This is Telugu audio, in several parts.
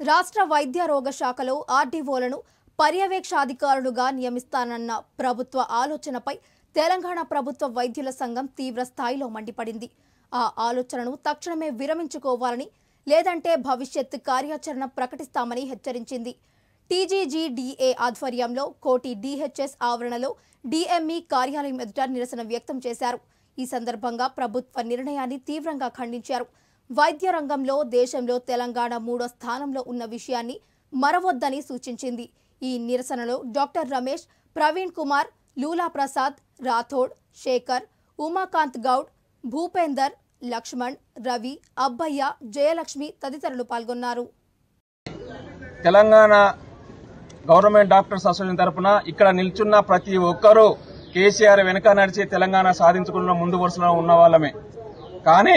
రాష్ట్ర వైద్య రోగ శాఖలో ఆర్డీఓలను పర్యవేక్షాధికారులుగా నియమిస్తానన్న ప్రభుత్వ ఆలోచనపై తెలంగాణ ప్రభుత్వ వైద్యుల సంఘం తీవ్ర స్థాయిలో మండిపడింది ఆ ఆలోచనను తక్షణమే విరమించుకోవాలని లేదంటే భవిష్యత్ కార్యాచరణ ప్రకటిస్తామని హెచ్చరించింది టీజీజీడీఏ ఆధ్వర్యంలో కోటి డీహెచ్ఎస్ ఆవరణలో డీఎంఈ కార్యాలయం ఎదుట నిరసన వ్యక్తం చేశారు ఈ సందర్భంగా ప్రభుత్వ నిర్ణయాన్ని తీవ్రంగా ఖండించారు వైద్య రంగంలో దేశంలో తెలంగాణ మూడో స్థానంలో ఉన్న విషయాన్ని మరవొద్దని సూచించింది ఈ నిరసనలో డాక్టర్ రమేష్ ప్రవీణ్ కుమార్ లూలా ప్రసాద్ రాథోడ్ శేఖర్ ఉమాకాంత్ గౌడ్ భూపేందర్ లక్ష్మణ్ రవి అబ్బయ్య జయలక్ష్మి తదితరులు పాల్గొన్నారు తెలంగాణ గవర్నమెంట్ డాక్టర్స్ అసోసియేషన్ తరపున ఇక్కడ నిల్చున్న ప్రతి ఒక్కరూ కేసీఆర్ వెనుక నడిచి తెలంగాణ సాధించుకున్న ముందు వరుసలో ఉన్న వాళ్ళమే కానీ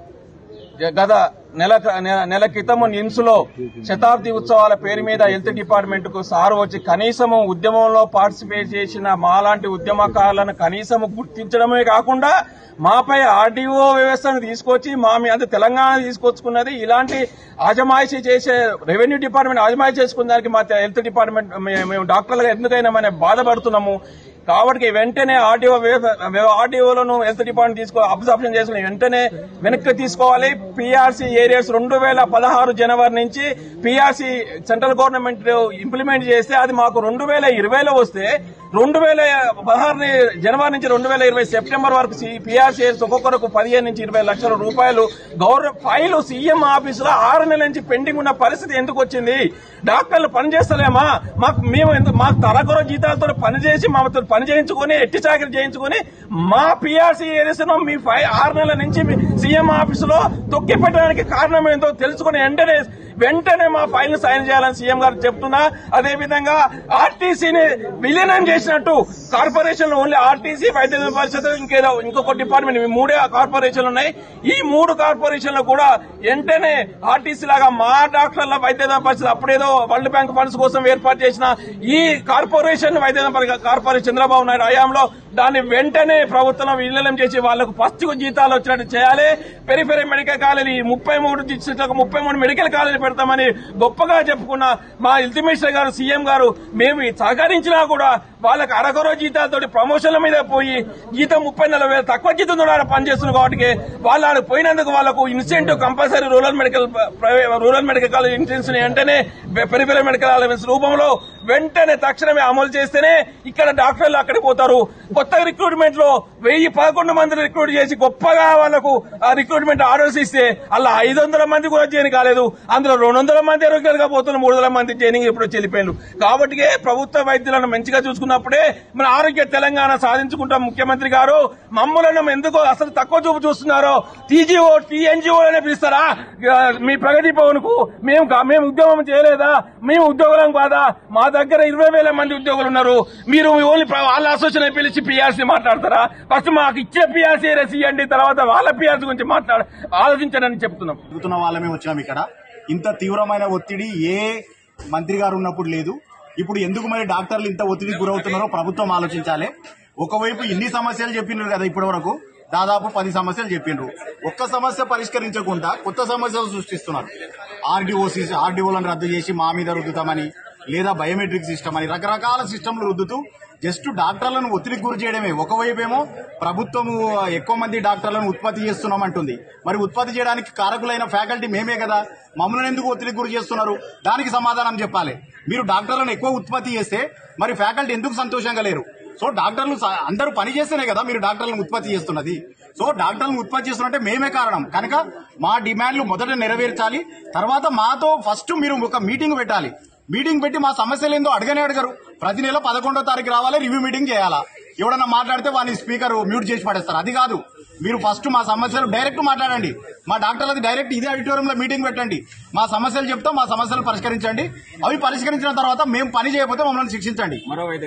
గత నెల నెల- నెల క్రితము నిమ్స్ లో శతాబ్ది ఉత్సవాల పేరు మీద హెల్త్ డిపార్ట్మెంట్ కు సార్ వచ్చి కనీసము ఉద్యమంలో పార్టిసిపేట్ చేసిన మాలాంటి ఉద్యమకారులను కనీసము గుర్తించడమే కాకుండా మాపై ఆర్డీఓ వ్యవస్థను తీసుకొచ్చి మా మీద తెలంగాణ తీసుకొచ్చుకున్నది ఇలాంటి ఆజమాయిషీ చేసే రెవెన్యూ డిపార్ట్మెంట్ ఆజమాయిషీ చేసుకున్న దానికి మా హెల్త్ డిపార్ట్మెంట్ మే- మేము డాక్టర్లుగా ఎందుకైనా మనం బాధపడుతున్నాము కాబట్టి వెంటనే ఆర్డీఓ ఆర్డీఓలను హెల్త్ డిపార్ట్మెంట్ తీసుకో అబ్జర్వేషన్ చేసుకుని వెంటనే వెనక్కి తీసుకోవాలి పీఆర్సీ ఏరియాస్ రెండు వేల పదహారు జనవరి నుంచి పీఆర్సీ సెంట్రల్ గవర్నమెంట్ ఇంప్లిమెంట్ చేస్తే అది మాకు రెండు వేల ఇరవైలో వస్తే రెండు వేల పదహారు జనవరి నుంచి రెండు వేల ఇరవై సెప్టెంబర్ వరకు పీఆర్సీ ఒక్కొక్కరికి పదిహేను నుంచి ఇరవై లక్షల రూపాయలు గవర్నమెంట్ ఫైల్ సీఎం ఆఫీసులో ఆరు నెలల నుంచి పెండింగ్ ఉన్న పరిస్థితి ఎందుకు వచ్చింది డాక్టర్లు పని చేస్తలేమా మాకు మేము ఎందుకు మాకు తరగొర జీతాలతో పనిచేసి మాతో పని చేయించుకొని ఎట్టి చాకరీ చేయించుకొని మా పీఆర్సీ ఏరియాస్ మీ ఫై ఆరు నెలల నుంచి మీ సీఎం ఆఫీసులో తొక్కి పెట్టడానికి కారణం ఏంటో తెలుసుకుని వెంటనే వెంటనే మా ఫైల్ ను సైన్ చేయాలని సీఎం గారు చెప్తున్నా అదే విధంగా ఆర్టీసీని విలీనం చేసినట్టు కార్పొరేషన్ ఓన్లీ ఆర్టీసీ వైద్య పరిషత్ ఇంకేదో ఇంకొక డిపార్ట్మెంట్ ఇవి మూడే కార్పొరేషన్లు ఉన్నాయి ఈ మూడు కార్పొరేషన్లు కూడా వెంటనే ఆర్టీసీ లాగా మా డాక్టర్ల వైద్య పరిషత్ అప్పుడేదో వరల్డ్ బ్యాంక్ ఫండ్స్ కోసం ఏర్పాటు చేసిన ఈ కార్పొరేషన్ వైద్య కార్పొరేషన్ చంద్రబాబు నాయుడు హయాంలో దాన్ని వెంటనే ప్రభుత్వం విలీనం చేసి వాళ్లకు ఫస్ట్ జీతాలు వచ్చినట్టు చేయాలి పెరిఫెరీ మెడికల్ కాలేజీ ఈ ముప్పై మూడు డిస్ట్రిక్ట్లకు ముప్పై మూడు మెడికల్ కాలేజీ పెడతామని గొప్పగా చెప్పుకున్న మా హెల్త్ మినిస్టర్ గారు సీఎం గారు మేము సహకరించినా కూడా వాళ్ళకి అరకొర జీతాలతోటి ప్రమోషన్ల మీద పోయి జీతం ముప్పై నలభై వేలు తక్కువ జీతం ఆడ పనిచేస్తున్నారు కాబట్టి వాళ్ళు ఆడ పోయినందుకు వాళ్ళకు incentive compulsory rural medical private rural medical college insurance వెంటనే పెరిఫెరీ మెడికల్ కాలేజ్ రూపంలో వెంటనే తక్షణమే అమలు చేస్తేనే ఇక్కడ డాక్టర్లు అక్కడికి పోతారు కొత్త రిక్రూట్మెంట్ లో వెయ్యి పదకొండు మంది రిక్రూట్ చేసి గొప్పగా వాళ్ళకు ఆ రిక్రూట్మెంట్ ఆర్డర్స్ ఇస్తే అలా ఐదు వందల మంది కూడా చేయని కాలేదు అందులో రెండు వందల మంది రెగ్యులర్ గా పోతున్న మూడు వందల మంది ట్రైనింగ్ ఇప్పుడు చెల్లిపోయారు కాబట్టి ప్రభుత్వ వైద్యులను మంచిగా చూసుకున్నప్పుడే మన ఆరోగ్య తెలంగాణ సాధించుకుంటాం ముఖ్యమంత్రి గారు మమ్మలను ఎందుకో అసలు తక్కువ చూపు చూస్తున్నారో టీజీఓ టీఎన్జిఓ అనే పిలుస్తారా ఆ, మీ ప్రగతి భవన్ కు మేము కా- మేము ఉద్యోగం చేయలేదా మేము ఉద్యోగులం కాదా మా దగ్గర ఇరవై వేల మంది ఉద్యోగులు ఉన్నారు మీరు ఓన్లీ ప్ర- వాళ్ళ అసోసియేషన్ పిలిచి పిఆర్సీ మాట్లాడతారా ఫస్ట్ మాకు ఇచ్చే పిఆర్సీ ఇవ్వండి తర్వాత వాళ్ళ పిఆర్సీ గురించి మాట్లాడ ఆలోచించండి చెప్తున్నాం తిరుగుతున్న వాళ్ళమే వచ్చినాం ఇక్కడ ఇంత తీవ్రమైన ఒత్తిడి ఏ మంత్రి గారు ఉన్నప్పుడు లేదు ఇప్పుడు ఎందుకు మరి డాక్టర్లు ఇంత ఒత్తిడికి గురవుతున్నారో ప్రభుత్వం ఆలోచించాలి ఒకవైపు ఇన్ని సమస్యలు చెప్పినారు కదా ఇప్పటి వరకు దాదాపు పది సమస్యలు చెప్పిండ్రు ఒక్క సమస్య పరిష్కరించకుండా కొత్త సమస్యలు సృష్టిస్తున్నారు ఆర్డీఓసి ఆర్డీఓలను రద్దు చేసి మా మీద రుద్దుతామని లేదా బయోమెట్రిక్ సిస్టమ్ అని రకరకాల సిస్టమ్లు రుద్దుతూ జస్ట్ డాక్టర్లను ఒత్తిడికి గురి చేయడమే ఒకవైపు ఏమో ప్రభుత్వము ఎక్కువ మంది డాక్టర్లను ఉత్పత్తి చేస్తున్నామంటుంది మరి ఉత్పత్తి చేయడానికి కారకులైన ఫ్యాకల్టీ మేమే కదా మమ్మల్ని ఎందుకు ఒత్తిడికి గురి చేస్తున్నారు దానికి సమాధానం చెప్పాలి మీరు డాక్టర్లను ఎక్కువ ఉత్పత్తి చేస్తే మరి ఫ్యాకల్టీ ఎందుకు సంతోషంగా లేరు సో డాక్టర్లు స- అందరూ పని చేస్తేనే కదా మీరు డాక్టర్లను ఉత్పత్తి చేస్తున్నది సో డాక్టర్లను ఉత్పత్తి చేస్తున్నట్టే మేమే కారణం కనుక మా డిమాండ్లు మొదట నెరవేర్చాలి తర్వాత మాతో ఫస్ట్ మీరు ఒక మీటింగ్ పెట్టాలి మీటింగ్ పెట్టి మా సమస్యలు ఏందో అడగనే అడగరు ప్రతి నెల పదకొండో తారీఖు రావాలి రివ్యూ మీటింగ్ చేయాలా ఎవడన్నా మాట్లాడితే వాని స్పీకర్ మ్యూట్ చేసి పడేస్తారు అది కాదు మీరు ఫస్ట్ మా సమస్యలు డైరెక్ట్ మాట్లాడండి మా డాక్టర్లది డైరెక్ట్ ఇదే ఆడిటోరియంలో మీటింగ్ పెట్టండి మా సమస్యలు చెప్తాం మా సమస్యలు పరిష్కరించండి అవి పరిష్కరించిన తర్వాత మేము పని చేయకపోతే మమ్మల్ని శిక్షించండి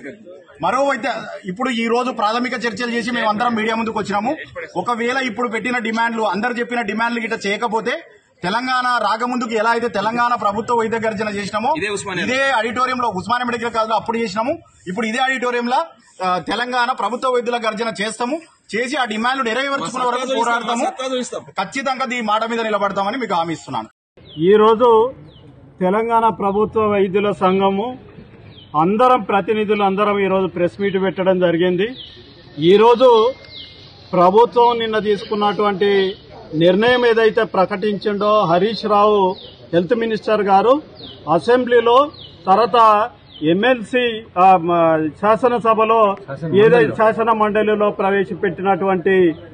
మరో వైద్య ఇప్పుడు ఈ రోజు ప్రాథమిక చర్చలు చేసి మేము అందరం మీడియా ముందుకు వచ్చినాము ఒకవేళ ఇప్పుడు పెట్టిన డిమాండ్లు అందరు చెప్పిన డిమాండ్లు గిట్ట చేయకపోతే తెలంగాణ రాకముందుకు ఎలా అయితే తెలంగాణ ప్రభుత్వ వైద్య గర్జన చేసినాము ఇదే ఉస్మానియా. ఇదే ఆడిటోరియంలో ఉస్మానియా మెడికల్ కాలేజ్ అప్పుడు చేసినాము ఇప్పుడు ఇదే ఆడిటోరియంలో ఆ, తెలంగాణ ప్రభుత్వ వైద్యుల గర్జన చేస్తాము చేసి ఆ డిమాండ్లు నెరవేర్చుకున్న వరకు సత్తా పోరాడతాము చూపిస్తాం. ఖచ్చితంగా ఈ మాట మీద నిలబడతామని మీకు హామీ ఇస్తున్నాను ఈ రోజు తెలంగాణ ప్రభుత్వ వైద్యుల సంఘము అందరం ప్రతినిధులు అందరం ఈరోజు ప్రెస్ మీట్ పెట్టడం జరిగింది ఈరోజు ప్రభుత్వం నిన్న తీసుకున్నటువంటి నిర్ణయం ఏదైతే ప్రకటించిండో హరీష్ రావు హెల్త్ మినిస్టర్ గారు అసెంబ్లీలో తర్వాత ఎమ్మెల్సీ ఆ, మ, శాసనసభలో ఏదైతే శాసన మండలిలో ప్రవేశపెట్టినటువంటి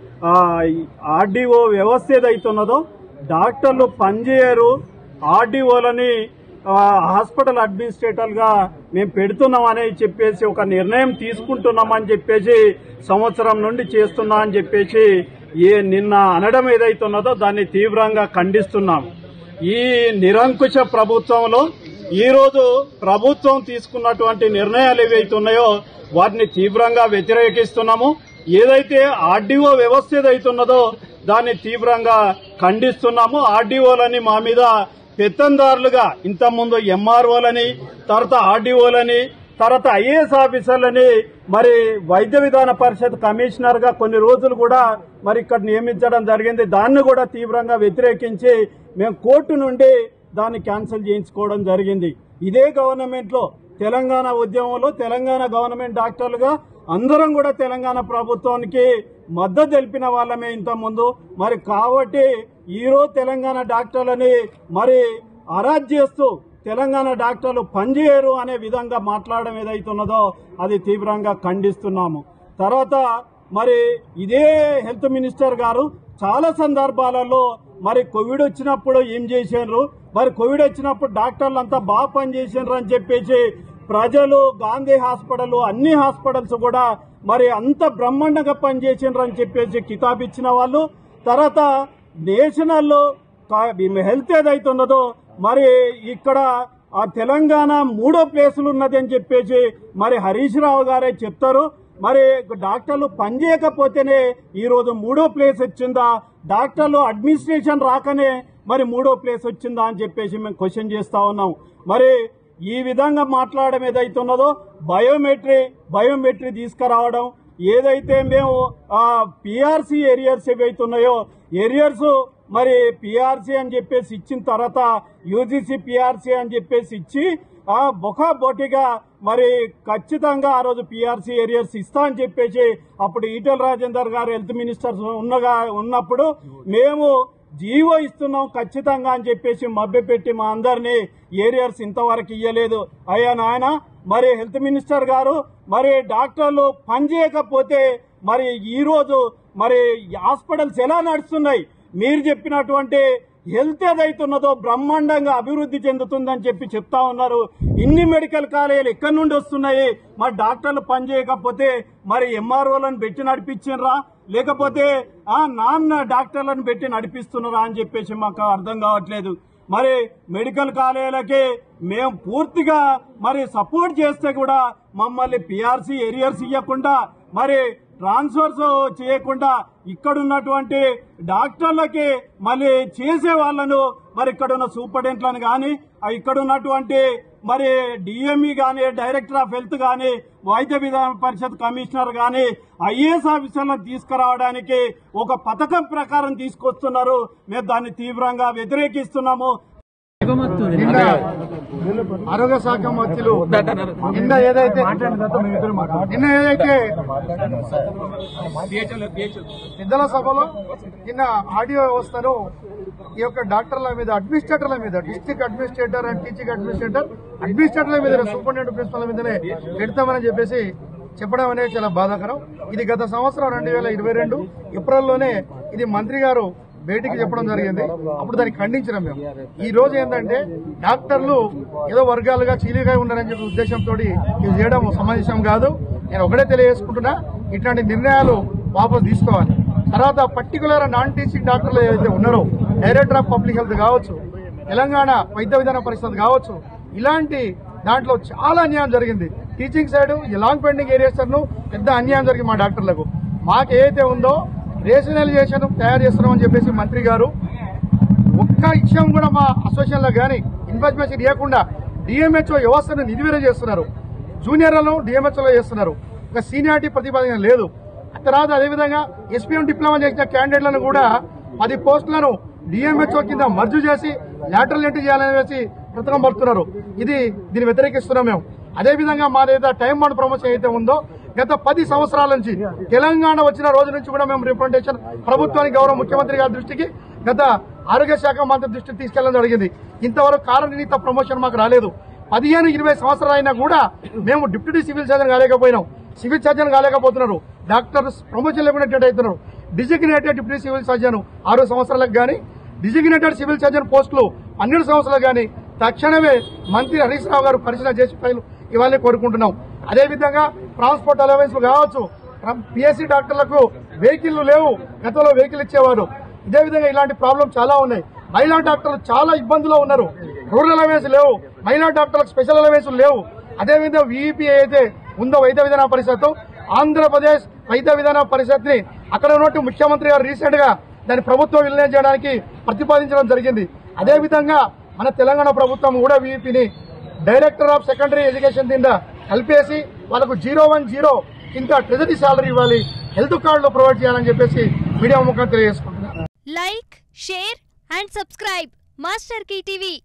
ఆర్డీఓ వ్యవస్థ ఏదైతే ఉన్నదో డాక్టర్లు పనిచేయరు ఆర్డీఓలని హాస్పిటల్ అడ్మినిస్ట్రేటర్ గా మేము పెడుతున్నామని చెప్పేసి ఒక నిర్ణయం తీసుకుంటున్నామని చెప్పేసి సంవత్సరం నుండి చేస్తున్నా అని చెప్పేసి ఏ నిన్న అనడం ఏదైతే ఉన్నదో దాన్ని తీవ్రంగా ఖండిస్తున్నాం ఈ నిరంకుశ ప్రభుత్వంలో ఈ రోజు ప్రభుత్వం తీసుకున్నటువంటి నిర్ణయాలు ఏవైతే ఉన్నాయో వాటిని తీవ్రంగా వ్యతిరేకిస్తున్నాము ఏదైతే ఆర్డీఓ వ్యవస్థ ఏదైతే ఉన్నదో దాన్ని తీవ్రంగా ఖండిస్తున్నాము ఆర్డీఓలని మా మీద పెత్తందారులుగా ఇంతకుముందు ఎంఆర్ఓలని తర్వాత ఆర్డీఓలని తర్వాత ఐఏఎస్ ఆఫీసర్లని మరి వైద్య విధాన పరిషత్ కమిషనర్ గా కొన్ని రోజులు కూడా మరి ఇక్కడ నియమించడం జరిగింది దాన్ని కూడా తీవ్రంగా వ్యతిరేకించి మేము కోర్టు నుండి దాన్ని క్యాన్సిల్ చేయించుకోవడం జరిగింది ఇదే గవర్నమెంట్ లో తెలంగాణ ఉద్యమంలో తెలంగాణ గవర్నమెంట్ డాక్టర్లుగా అందరం కూడా తెలంగాణ ప్రభుత్వానికి మద్దతు తెలిపిన వాళ్ళమే ఇంత ముందు మరి కాబట్టి ఈరోజు తెలంగాణ డాక్టర్లని మరి అరాజ్ చేస్తూ తెలంగాణ డాక్టర్లు పనిచేయరు అనే విధంగా మాట్లాడడం ఏదైతే ఉన్నదో అది తీవ్రంగా ఖండిస్తున్నాము తర్వాత మరి ఇదే హెల్త్ మినిస్టర్ గారు చాలా సందర్భాలలో మరి కోవిడ్ వచ్చినప్పుడు ఏం చేశారు మరి కోవిడ్ వచ్చినప్పుడు డాక్టర్లు అంతా బాగా పనిచేసారు అని చెప్పేసి ప్రజలు గాంధీ హాస్పిటల్ అన్ని హాస్పిటల్స్ కూడా మరి అంత బ్రహ్మాండంగా పనిచేసిండ్రు అని చెప్పేసి కితాబ్ ఇచ్చిన వాళ్ళు తర్వాత నేషనల్ హెల్త్ ఏదైతే ఉన్నదో మరి ఇక్కడ ఆ తెలంగాణ మూడో ప్లేసులు ఉన్నది అని చెప్పేసి మరి హరీష్ రావు గారే చెప్తారు మరి డాక్టర్లు పనిచేయకపోతేనే ఈ రోజు మూడో ప్లేస్ వచ్చిందా డాక్టర్లు అడ్మినిస్ట్రేషన్ రాకనే మరి మూడో ప్లేస్ వచ్చిందా అని చెప్పేసి మేము క్వశ్చన్ చేస్తా ఉన్నాం మరి ఈ విధంగా మాట్లాడడం ఏదైతే ఉన్నదో బయోమెట్రీ బయోమెట్రీ తీసుకురావడం ఏదైతే మేము పిఆర్సీ ఏరియర్స్ ఏవైతే ఉన్నాయో ఏరియర్స్ మరి పిఆర్సీ అని చెప్పేసి ఇచ్చిన తర్వాత యూజీసీ పిఆర్సీ అని చెప్పేసి ఇచ్చి ఆ బొకా బొటిగా మరి ఖచ్చితంగా ఆ రోజు పిఆర్సీ ఏరియర్స్ ఇస్తా అని చెప్పేసి అప్పుడు ఈటెల రాజేందర్ గారు హెల్త్ మినిస్టర్ ఉన్నగా ఉన్నప్పుడు మేము జీవో ఇస్తున్నాం ఖచ్చితంగా అని చెప్పేసి మభ్యపెట్టి మా అందరినీ ఏరియర్స్ ఇంతవరకు ఇయ్యలేదు అయ్యా నాయన మరి హెల్త్ మినిస్టర్ గారు మరి డాక్టర్లు పనిచేయకపోతే మరి ఈ రోజు మరి హాస్పిటల్స్ ఎలా నడుస్తున్నాయి మీరు చెప్పినటువంటి హెల్త్ ఏదైతున్నదో బ్రహ్మాండంగా అభివృద్ధి చెందుతుందని చెప్పి చెప్తా ఉన్నారు ఇన్ని మెడికల్ కాలేజీలు ఎక్కడి నుండి వస్తున్నాయి మరి డాక్టర్లు పనిచేయకపోతే మరి ఎంఆర్ఓలను పెట్టి నడిపించినరా లేకపోతే ఆ నాన్న డాక్టర్లను పెట్టి నడిపిస్తున్నారా అని చెప్పేసి మాకు అర్థం కావట్లేదు మరి మెడికల్ కాలేజీలకి మేము పూర్తిగా మరి సపోర్ట్ చేస్తే కూడా మమ్మల్ని పిఆర్సీ ఏరియర్స్ ఇవ్వకుండా మరి ట్రాన్స్ఫర్స్ చేయకుండా ఇక్కడ ఉన్నటువంటి డాక్టర్లకి మళ్ళీ చేసే వాళ్ళను మరి ఇక్కడ ఉన్న సూపరింటెంట్లను కానీ ఇక్కడ ఉన్నటువంటి మరి డిఎంఈ కానీ డైరెక్టర్ ఆఫ్ హెల్త్ కానీ వైద్య విధాన పరిషత్ కమిషనర్ కానీ ఐఏఎస్ ఆఫీసర్లను తీసుకురావడానికి ఒక పథకం ప్రకారం తీసుకొస్తున్నారు మేము దాన్ని తీవ్రంగా వ్యతిరేకిస్తున్నాము నిన్న ఆరోగ్య శాఖ మంత్రులు నిన్న ఏదైతే నిన్న ఏదైతే పెద్దల సభలో నిన్న ఆడియో వ్యవస్థను ఈ యొక్క డాక్టర్ల మీద అడ్మినిస్ట్రేటర్ల మీద district administrator and teaching administrator అడ్మినిస్ట్రేటర్ల మీద సూపరింటెండెంట్ ప్రిన్సిపల్ మీదనే పెడతామని చెప్పేసి చెప్పడం అనేది చాలా బాధాకరం ఇది గత సంవత్సరం రెండు వేల ఇరవై రెండు ఏప్రిల్లోనే ఇది మంత్రి గారు బయటికి చెప్పడం జరిగింది అప్పుడు దాన్ని ఖండించినాం మేము ఈ రోజు ఏంటంటే డాక్టర్లు ఏదో వర్గాలుగా చీలిగా ఉన్నారని చెప్పే ఉద్దేశంతో ఇది చేయడం సమంజసం కాదు నేను ఒకటే తెలియజేసుకుంటున్నా ఇట్లాంటి నిర్ణయాలు వాపసు తీసుకోవాలి తర్వాత పర్టికులర్ నాన్ టీచింగ్ డాక్టర్లు ఏదైతే ఉన్నారో డైరెక్టర్ ఆఫ్ పబ్లిక్ హెల్త్ కావచ్చు తెలంగాణ వైద్య విధాన పరిషత్ కావచ్చు ఇలాంటి దాంట్లో చాలా అన్యాయం జరిగింది టీచింగ్ సైడ్ ఈ లాంగ్ పెండింగ్ ఏరియాస్ పెద్ద అన్యాయం జరిగింది మా డాక్టర్లకు మాకు ఏదైతే ఉందో రేషనలైజేషన్ తయారు చేస్తున్నామని చెప్పేసి మంత్రి గారు ఒక్క విషయం కూడా మా అసోసియేషన్ లో గానీ ఇన్వెస్ట్మెంట్ ఇవ్వకుండా డిఎంహెచ్ఓ వ్యవస్థను నిర్వీర్యం చేస్తున్నారు జూనియర్లను డిఎంహెచ్ఓ చేస్తున్నారు ఒక సీనియారిటీ ప్రతిపాదన లేదు ఆ తర్వాత అదేవిధంగా ఎస్పీఎం డిప్లొమా చేసిన క్యాండిడేట్లను కూడా పది పోస్టులను డిఎంహెచ్ఓ కింద మర్జు చేసి లాటరల్ ఎంట్రీ చేయాలని వేసి పథకం పడుతున్నారు ఇది దీన్ని వ్యతిరేకిస్తున్నాం మేము అదేవిధంగా మా ఏదైతే టైం బాండ్ ప్రమోషన్ అయితే ఉందో గత పది సంవత్సరాల నుంచి తెలంగాణ వచ్చిన రోజు నుంచి కూడా మేము రిప్రజెంటేషన్ ప్రభుత్వానికి గౌరవ ముఖ్యమంత్రి గారి దృష్టికి గత ఆరోగ్య శాఖ మంత్రి దృష్టికి తీసుకెళ్లడం జరిగింది ఇంతవరకు కారణీత ప్రమోషన్ మాకు రాలేదు పదిహేను ఇరవై సంవత్సరాలు అయినా కూడా మేము డిప్యూటీ సివిల్ సర్జన్ కాలేకపోయినాం సివిల్ సర్జన్ కాలేకపోతున్నారు డాక్టర్స్ ప్రమోషన్ లేకుండా అటెండ్ అవుతున్నారు డిజిగ్నేటెడ్ డిప్యూటీ సివిల్ సర్జన్ ఆరు సంవత్సరాలకు గానీ డిజిగ్నేటెడ్ సివిల్ సర్జన్ పోస్టులు పన్నెండు సంవత్సరాలు గానీ తక్షణమే మంత్రి హరీష్ రావు గారు పరిశీలన చేసి ఫైలు ఇవ్వాలని కోరుకుంటున్నాం అదేవిధంగా ట్రాన్స్పోర్ట్ అలవెన్స్ కావచ్చు పిఎస్సీ డాక్టర్లకు వెహికల్ లేవు గతంలో వెహికల్ ఇచ్చేవారు ఇదే విధంగా ఇలాంటి ప్రాబ్లం చాలా ఉన్నాయి మహిళా డాక్టర్లు చాలా ఇబ్బందులో ఉన్నారు రూరల్ అలవెన్స్ లేవు మహిళా డాక్టర్లకు స్పెషల్ అలవెన్స్ లేవు అదేవిధంగా వీఈపీ అయితే ఉందో వైద్య విధాన పరిషత్ ఆంధ్రప్రదేశ్ వైద్య విధాన పరిషత్ ని అక్కడ ఉన్నట్టు ముఖ్యమంత్రి గారు రీసెంట్ గా దాని ప్రభుత్వం విలీనం చేయడానికి ప్రతిపాదించడం జరిగింది అదేవిధంగా మన తెలంగాణ ప్రభుత్వం కూడా వీఈపీని డైరెక్టర్ ఆఫ్ సెకండరీ ఎడ్యుకేషన్ కింద కలిపేసి వాళ్ళకు జీరో వన్ జీరో కింద ట్రెజరీ శాలరీ ఇవ్వాలి హెల్త్ కార్డులు ప్రొవైడ్ చేయాలని చెప్పేసి మీడియా ముఖం తెలియజేసుకుంటున్నాను like share and subscribe master TV